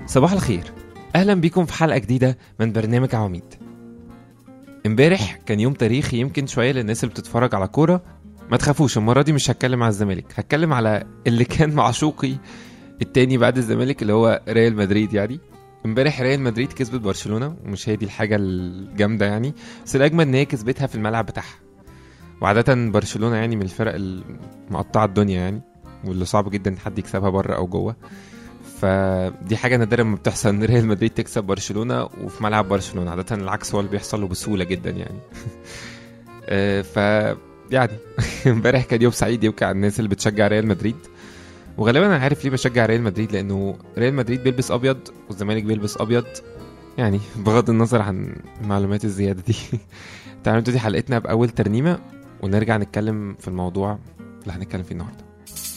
صباح الخير اهلا بيكم في حلقه جديده من برنامج عواميد امبارح كان يوم تاريخي يمكن شويه للناس اللي بتتفرج على كوره ما تخافوش المره دي مش هتكلم على الزمالك هتكلم على اللي كان معشوقي التاني بعد الزمالك اللي هو ريال مدريد يعني امبارح ريال مدريد كسبت برشلونه ومش هي دي الحاجه الجامده يعني بس الاجمل ان هي كسبتها في الملعب بتاعها وعاده برشلونه يعني من الفرق المقطعه الدنيا يعني واللي صعب جدا حد يكسبها بره او جوه فدي حاجه نادره لما بتحصل ان ريال مدريد تكسب برشلونه وفي ملعب برشلونه عاده العكس هو اللي بيحصل له بسهوله جدا يعني آه، ف يعني امبارح كان يوم سعيد يبكي على الناس اللي بتشجع ريال مدريد وغالبا انا عارف ليه بشجع ريال مدريد لانه ريال مدريد بيلبس ابيض والزمالك بيلبس ابيض يعني بغض النظر عن المعلومات الزياده دي تعالوا نبتدي حلقتنا باول ترنيمه ونرجع نتكلم في الموضوع اللي هنتكلم فيه النهارده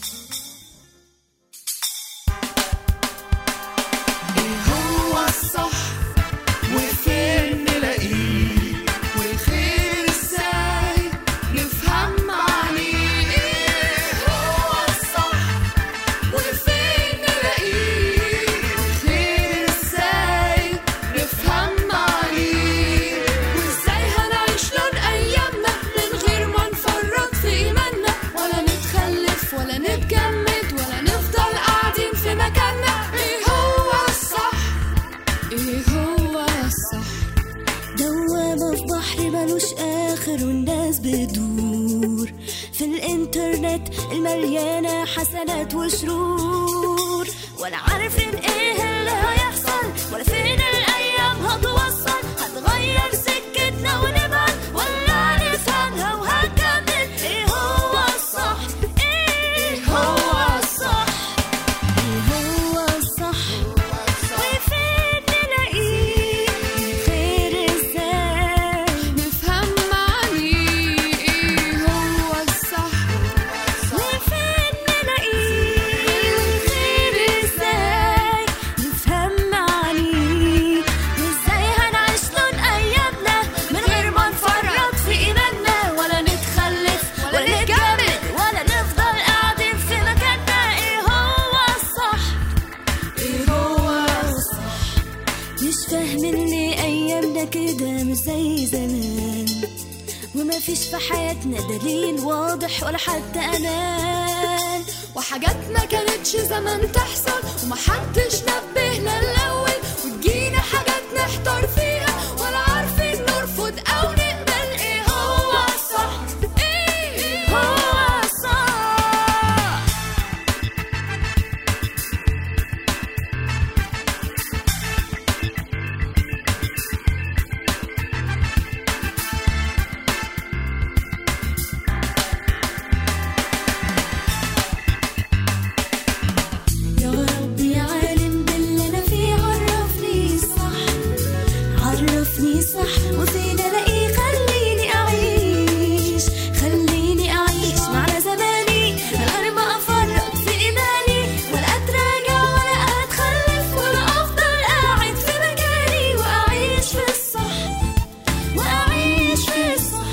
هو الصح وفين نلاقيه والخير ازاي نفهم معنيه ايه هو الصح وفين نلاقيه والخير ازاي نفهم معنيه وازاي هنعيش لون ايامنا من غير ما نفرط في ايماننا ولا نتخلف ولا نتجمد ولا نفضل قاعدين في مكاننا ايه هو الصح ايه هو الصح دوامة في بحر ملوش آخر والناس بتدور في الإنترنت المليانة حسنات وشرور ولا عارفين إيه اللي هيحصل ولا فين الأيام هتوصل هتغير سكتنا ونبعد ولا نفهمها وهنكمل إيه هو الصح إيه هو الصح إيه هو الصح وفين نلاقيه خير ازاي نفهم معنيه ايه هو الصح وفين نلاقيه خير ازاي نفهم معنيه وازاي هنعيش لون ايامنا من غير ما نفرط في ايماننا ولا نتخلف ولا نتجمد ولا نفضل قاعدين في مكاننا ايه هو الصح ايه هو الصح مش فاهمين ليه ايامنا كده مش زي زمان وما فيش في حياتنا دليل واضح ولا حتى امان وحاجات ما كانتش زمان تحصل ومحدش نبهنا الاول وتجينا حاجات نحتار فيها ولا عارفين نرفض او نقبل ايه هو الصح ايه هو الصح يا ربي عالم باللي انا فيه عرفني صح عرفني صح وفين الاقيه خليني اعيش خليني اعيش معنى زماني من غير ما افرط في ايماني ولا اتراجع ولا اتخلف ولا افضل قاعد في مكاني واعيش في الصح واعيش في الصح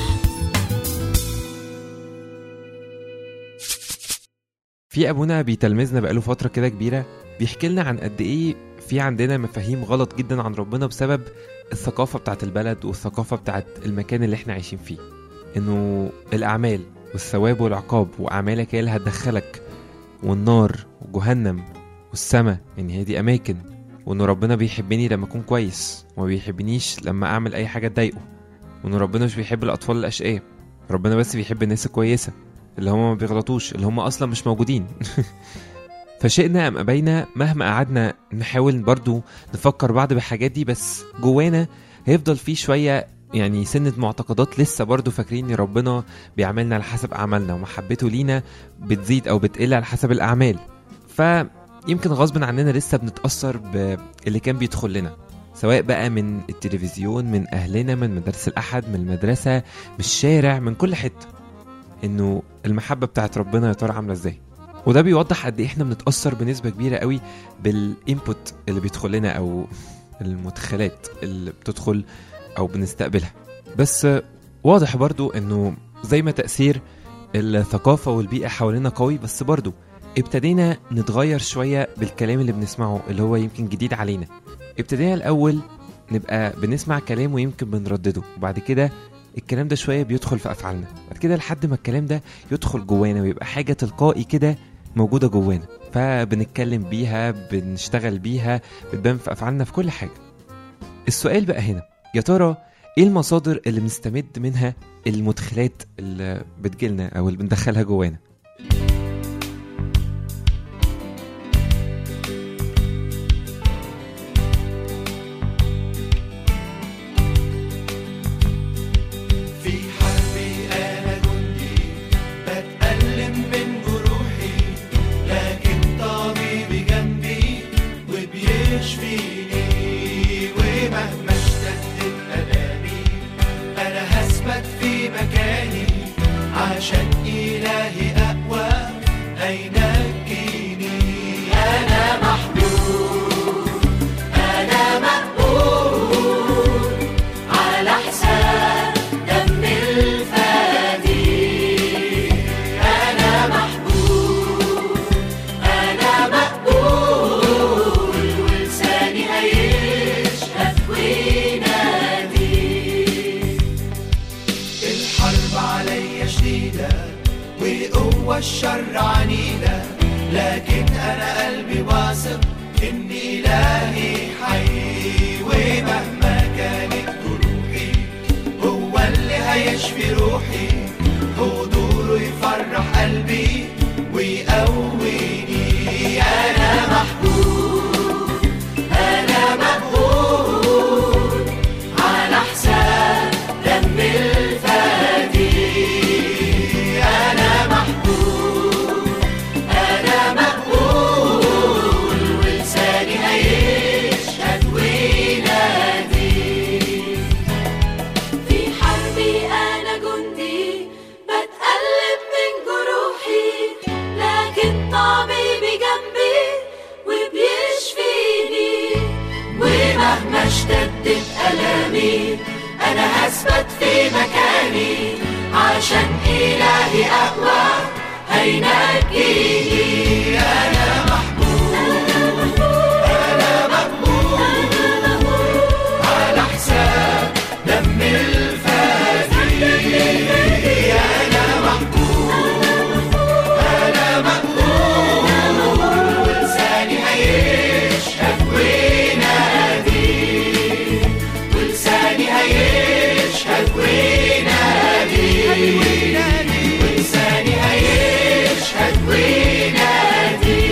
في ابونا بيتلمذنا بقاله فتره كده كبيره بيحكي لنا عن قد ايه في عندنا مفاهيم غلط جدا عن ربنا بسبب الثقافه بتاعت البلد والثقافه بتاعت المكان اللي احنا عايشين فيه انه الاعمال والثواب والعقاب واعمالك هي اللي هتدخلك والنار وجهنم والسماء يعني هي دي اماكن وان ربنا بيحبني لما اكون كويس وما بيحبنيش لما اعمل اي حاجه تضايقه وان ربنا مش بيحب الاطفال الاشقياء ربنا بس بيحب الناس الكويسه اللي هم ما بيغلطوش اللي هم اصلا مش موجودين فشئنا ام ابينا مهما قعدنا نحاول برضو نفكر بعض بالحاجات دي بس جوانا هيفضل في شويه يعني سنة معتقدات لسه برضو فاكرين ان ربنا بيعملنا على حسب اعمالنا ومحبته لينا بتزيد او بتقل على حسب الاعمال فيمكن غصب عننا لسه بنتاثر باللي كان بيدخل لنا سواء بقى من التلفزيون من اهلنا من مدارس الاحد من المدرسه من الشارع من كل حته انه المحبه بتاعت ربنا يا ترى عامله ازاي وده بيوضح قد ايه احنا بنتاثر بنسبه كبيره قوي بالانبوت اللي بيدخل لنا او المدخلات اللي بتدخل او بنستقبلها بس واضح برضو انه زي ما تاثير الثقافه والبيئه حوالينا قوي بس برضو ابتدينا نتغير شوية بالكلام اللي بنسمعه اللي هو يمكن جديد علينا ابتدينا الأول نبقى بنسمع كلام ويمكن بنردده وبعد كده الكلام ده شوية بيدخل في أفعالنا بعد كده لحد ما الكلام ده يدخل جوانا ويبقى حاجة تلقائي كده موجودة جوانا فبنتكلم بيها بنشتغل بيها بتبان في أفعالنا في كل حاجة السؤال بقى هنا يا ترى ايه المصادر اللي بنستمد منها المدخلات اللي بتجيلنا او اللي بندخلها جوانا في حربي أنا جندي بتألم من جروحي لكن طبيبي جنبي وبيشفيني ومهما اشتدت ألامي أنا هثبت في مكاني عشان إلهي أقوى هينجيني أنا محبوب أنا مقبول على حساب دم الفدي أنا محبوب أنا مقبول ولساني هيشهد وينادي الحرب عليا شديدة وقوة الشر عنيدة لكن أنا قلبي واثق إن إلهي حي ومهما كانت جروحي هو اللي هيشفي روحي حضوره يفرح قلبي ويقويني أنا محبوب أنا مقبول على حساب دم الفدي أنا محبوب أنا مقبول ولساني هيشهد وينادي في حربي أنا جندي بتقلب من جروحي لكن طبيبي جنبي وبيشفيني ومهما اشتدت ألامي أنا هثبت في مكاني عشان إلهي أقوى هينجيني أنا محبوب أنا مقبول على حساب دم الفدي أنا محبوب أنا مقبول ولساني هيشهد وينادي ولساني هيشهد وينادي ولساني هيشهد وينادي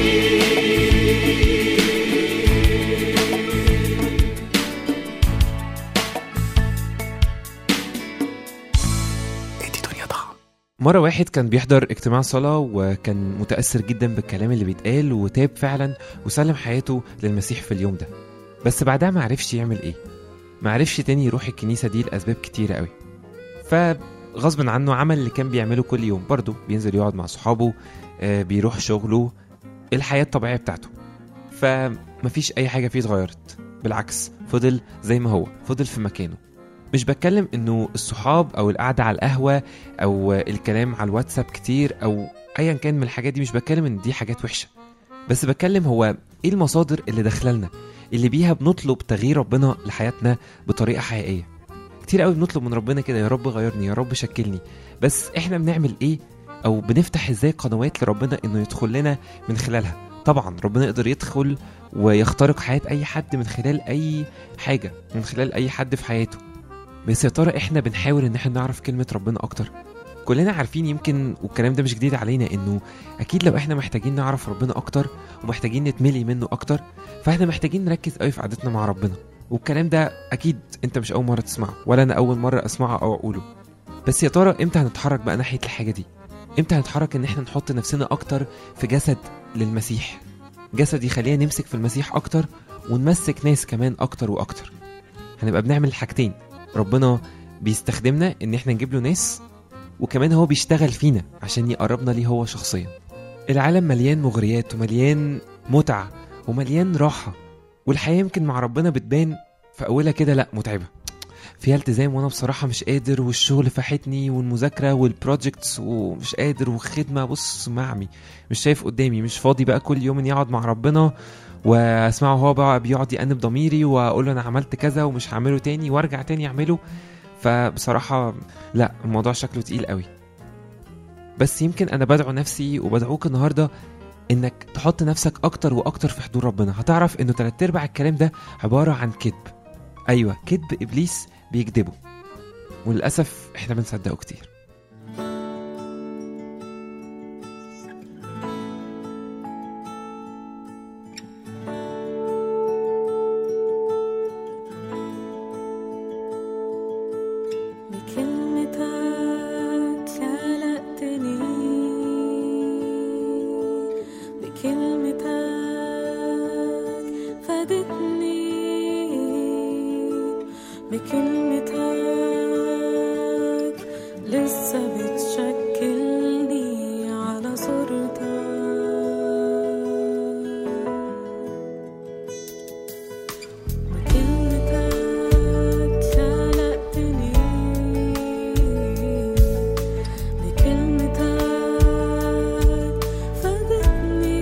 مرة واحد كان بيحضر اجتماع صلاة وكان متأثر جدا بالكلام اللي بيتقال وتاب فعلا وسلم حياته للمسيح في اليوم ده بس بعدها معرفش يعمل ايه معرفش تاني يروح الكنيسة دي لأسباب كتيرة قوي فغصب عنه عمل اللي كان بيعمله كل يوم برضه بينزل يقعد مع صحابه آه، بيروح شغله الحياة الطبيعية بتاعته فمفيش أي حاجة فيه اتغيرت بالعكس فضل زي ما هو فضل في مكانه مش بتكلم انه الصحاب او القعده على القهوه او الكلام على الواتساب كتير او ايا كان من الحاجات دي مش بتكلم ان دي حاجات وحشه بس بتكلم هو ايه المصادر اللي داخلالنا اللي بيها بنطلب تغيير ربنا لحياتنا بطريقه حقيقيه كتير قوي بنطلب من ربنا كده يا رب غيرني يا رب شكلني بس احنا بنعمل ايه او بنفتح ازاي قنوات لربنا انه يدخل لنا من خلالها طبعا ربنا يقدر يدخل ويخترق حياه اي حد من خلال اي حاجه من خلال اي حد في حياته بس يا ترى احنا بنحاول ان احنا نعرف كلمة ربنا اكتر كلنا عارفين يمكن والكلام ده مش جديد علينا انه اكيد لو احنا محتاجين نعرف ربنا اكتر ومحتاجين نتملي منه اكتر فاحنا محتاجين نركز قوي في قعدتنا مع ربنا والكلام ده اكيد انت مش اول مرة تسمعه ولا انا اول مرة اسمعه او اقوله بس يا ترى امتى هنتحرك بقى ناحية الحاجة دي امتى هنتحرك ان احنا نحط نفسنا اكتر في جسد للمسيح جسد يخلينا نمسك في المسيح اكتر ونمسك ناس كمان اكتر واكتر هنبقى بنعمل حاجتين ربنا بيستخدمنا ان احنا نجيب له ناس وكمان هو بيشتغل فينا عشان يقربنا ليه هو شخصيا العالم مليان مغريات ومليان متعة ومليان راحة والحياة يمكن مع ربنا بتبان في أولها كده لأ متعبة فيها التزام وانا بصراحه مش قادر والشغل فاحتني والمذاكره والبروجكتس ومش قادر وخدمه بص معمي مش شايف قدامي مش فاضي بقى كل يوم اني اقعد مع ربنا واسمعه هو بقى بيقعد يأنب ضميري واقول له انا عملت كذا ومش هعمله تاني وارجع تاني اعمله فبصراحه لا الموضوع شكله تقيل قوي بس يمكن انا بدعو نفسي وبدعوك النهارده انك تحط نفسك اكتر واكتر في حضور ربنا هتعرف انه تلات ارباع الكلام ده عباره عن كذب ايوه كذب ابليس بيكذبه وللاسف احنا بنصدقه كتير بكلمتك خلقتني بكلمتك فادتني بكلمتك لسه بتشكلني على صورتك بكلمتك خلقتني بكلمتك فادتني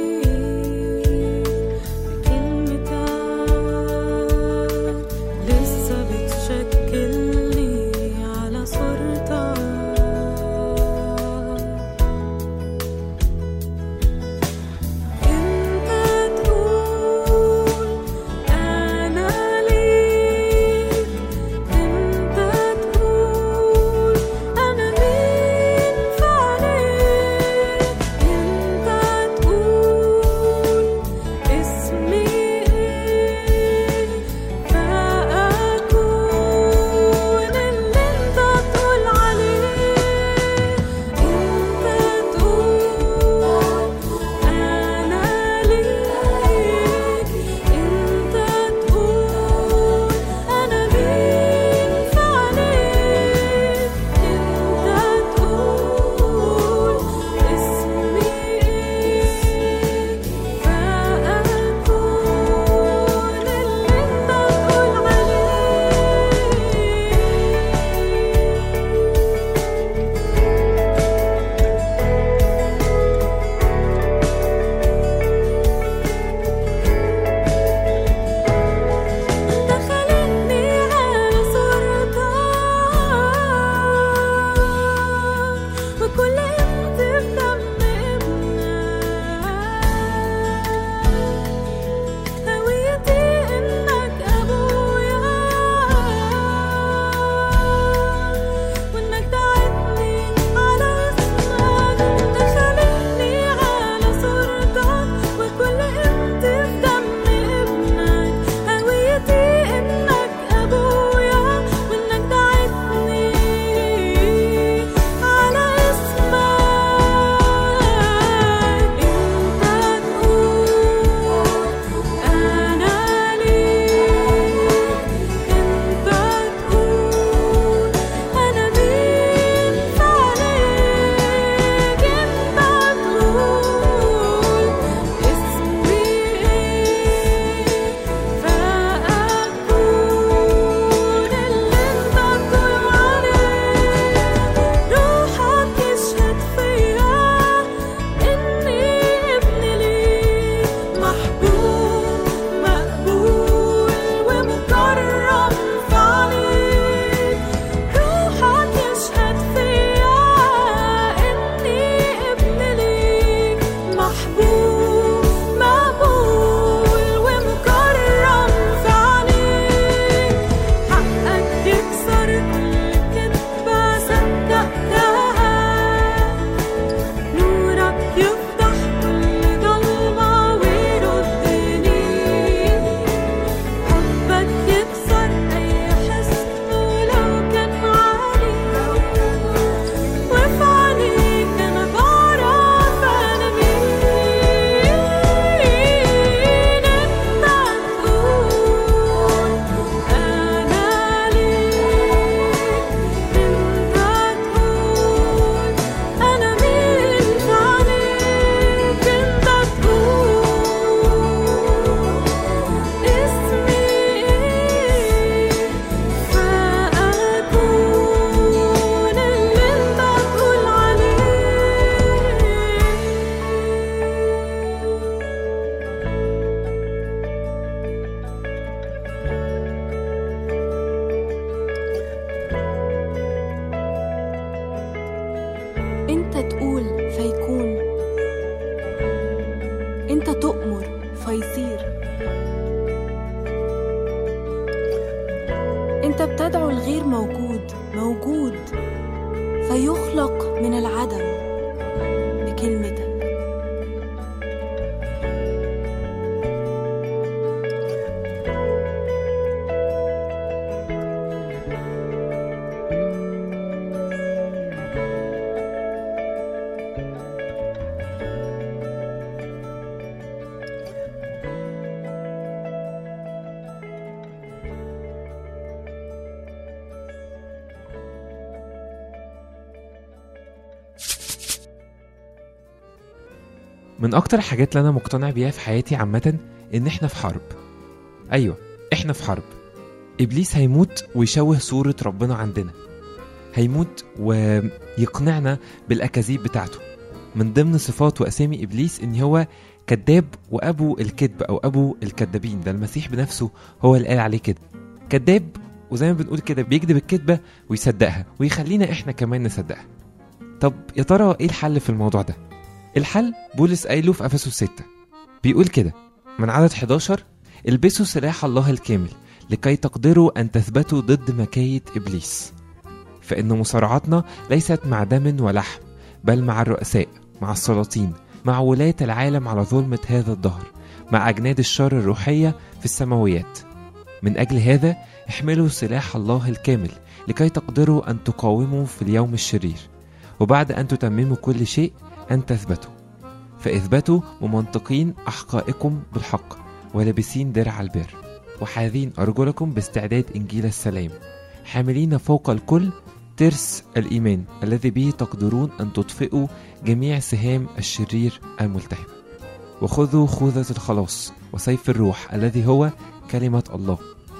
بكلمتك لسه بتشكلني على صورتك انت تقول انا ليك انت تقول انا مين فعليك انت تقول اسمي ايه فاكون اللي انت تقول عليه انت تقول أنا ليك أنت تقول أنا مين فعليك أنت تقول اسمي إيه فأكون اللي أنت تقول عليه انت خلقني على صورتك وكل انت بدم ابنك هويتي انك ابويا وانك دعيتني على اسمك انت خلقني على صورتك وكل انت بدم ابنك هويتي انك ابويا وانك دعيتني على اسمك غير موجود موجود فيخلق من العدم بكلمتك من اكتر الحاجات اللي انا مقتنع بيها في حياتي عامه ان احنا في حرب ايوه احنا في حرب ابليس هيموت ويشوه صوره ربنا عندنا هيموت ويقنعنا بالاكاذيب بتاعته من ضمن صفات واسامي ابليس ان هو كذاب وابو الكذب او ابو الكذابين ده المسيح بنفسه هو اللي قال عليه كده كذاب وزي ما بنقول كده بيكذب الكذبه ويصدقها ويخلينا احنا كمان نصدقها طب يا ترى ايه الحل في الموضوع ده الحل بولس قايله في افسس 6 بيقول كده من عدد 11 البسوا سلاح الله الكامل لكي تقدروا ان تثبتوا ضد مكايد ابليس فان مصارعتنا ليست مع دم ولحم بل مع الرؤساء مع السلاطين مع ولاة العالم على ظلمة هذا الدهر مع أجناد الشر الروحية في السماويات من أجل هذا احملوا سلاح الله الكامل لكي تقدروا أن تقاوموا في اليوم الشرير وبعد أن تتمموا كل شيء أن تثبتوا فاثبتوا ممنطقين أحقائكم بالحق ولابسين درع البر وحاذين أرجلكم باستعداد إنجيل السلام حاملين فوق الكل ترس الإيمان الذي به تقدرون أن تطفئوا جميع سهام الشرير الملتهب وخذوا خوذة الخلاص وسيف الروح الذي هو كلمة الله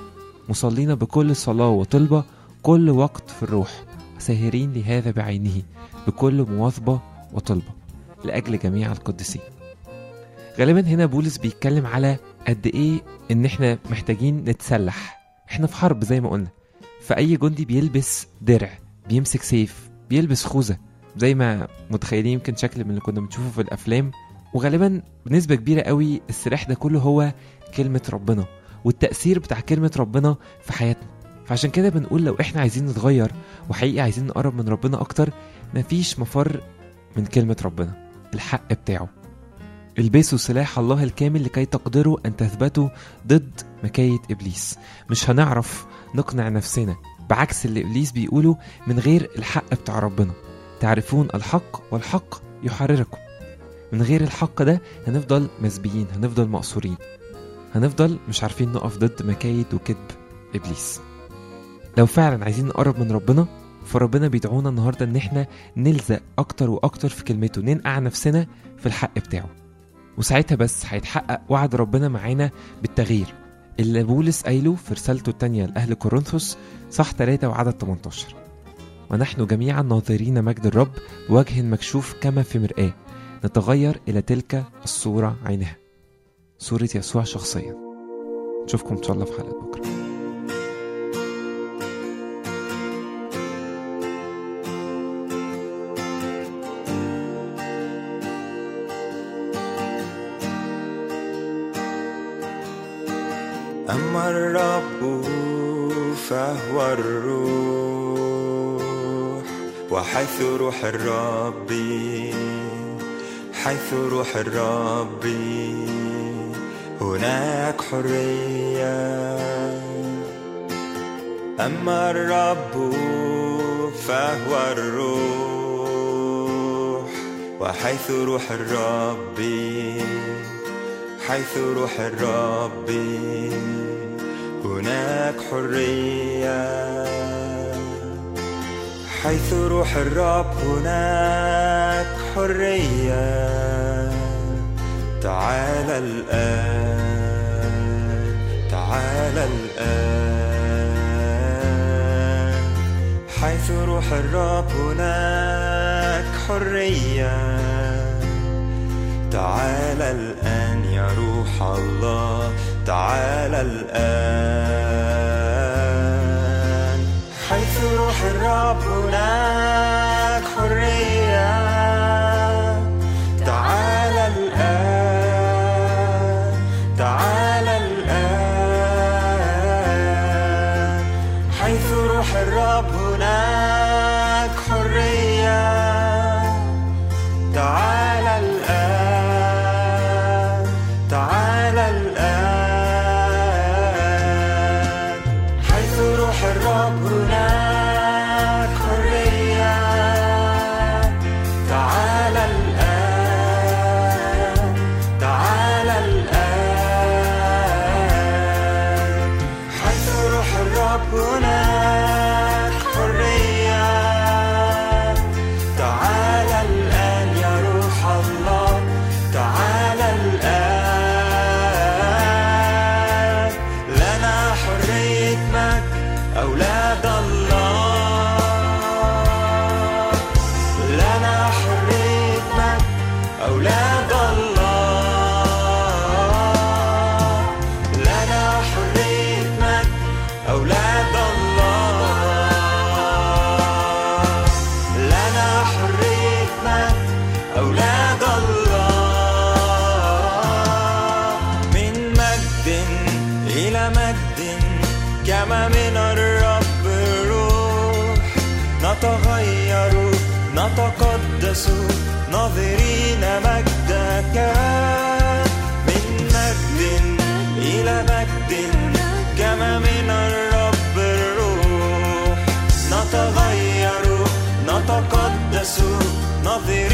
مصلين بكل صلاة وطلبة كل وقت في الروح ساهرين لهذا بعينه بكل مواظبة وطلبة لأجل جميع القديسين غالبا هنا بولس بيتكلم على قد ايه ان احنا محتاجين نتسلح احنا في حرب زي ما قلنا فأي جندي بيلبس درع بيمسك سيف بيلبس خوذة زي ما متخيلين يمكن شكل من اللي كنا بنشوفه في الأفلام وغالبا بنسبة كبيرة قوي السلاح ده كله هو كلمة ربنا والتأثير بتاع كلمة ربنا في حياتنا فعشان كده بنقول لو احنا عايزين نتغير وحقيقي عايزين نقرب من ربنا أكتر مفيش مفر من كلمة ربنا الحق بتاعه البسوا سلاح الله الكامل لكي تقدروا أن تثبتوا ضد مكايد إبليس مش هنعرف نقنع نفسنا بعكس اللي إبليس بيقوله من غير الحق بتاع ربنا تعرفون الحق والحق يحرركم من غير الحق ده هنفضل مسبيين هنفضل مقصورين هنفضل مش عارفين نقف ضد مكايد وكذب إبليس لو فعلا عايزين نقرب من ربنا فربنا بيدعونا النهاردة إن إحنا نلزق أكتر وأكتر في كلمته ننقع نفسنا في الحق بتاعه وساعتها بس هيتحقق وعد ربنا معانا بالتغيير اللي بولس قايله في رسالته التانية لأهل كورنثوس صح 3 وعدد 18 ونحن جميعا ناظرين مجد الرب بوجه مكشوف كما في مرآة نتغير إلى تلك الصورة عينها صورة يسوع شخصيا نشوفكم إن شاء الله في حلقة بكرة أما الرب فهو الروح وحيث روح الرب حيث روح الرب هناك حرية أما الرب فهو الروح وحيث روح الرب حيث روح الرب هناك حرية حيث روح الرب هناك حرية تعال الآن تعال الآن حيث روح الرب هناك حرية تعال الآن يا روح الله تعال الآن حيث روح الرب هناك حرية تعال الآن تعال الآن حيث روح الرب أولاد الله لنا حرية مجد أولاد الله لنا حرية مجد أولاد الله من مجد إلى مجد كما من الرب روح نتغير نتقدس ناظرين مجدك من مجد إلى مجد كما من الرب الروح نتغير نتقدس ناظرين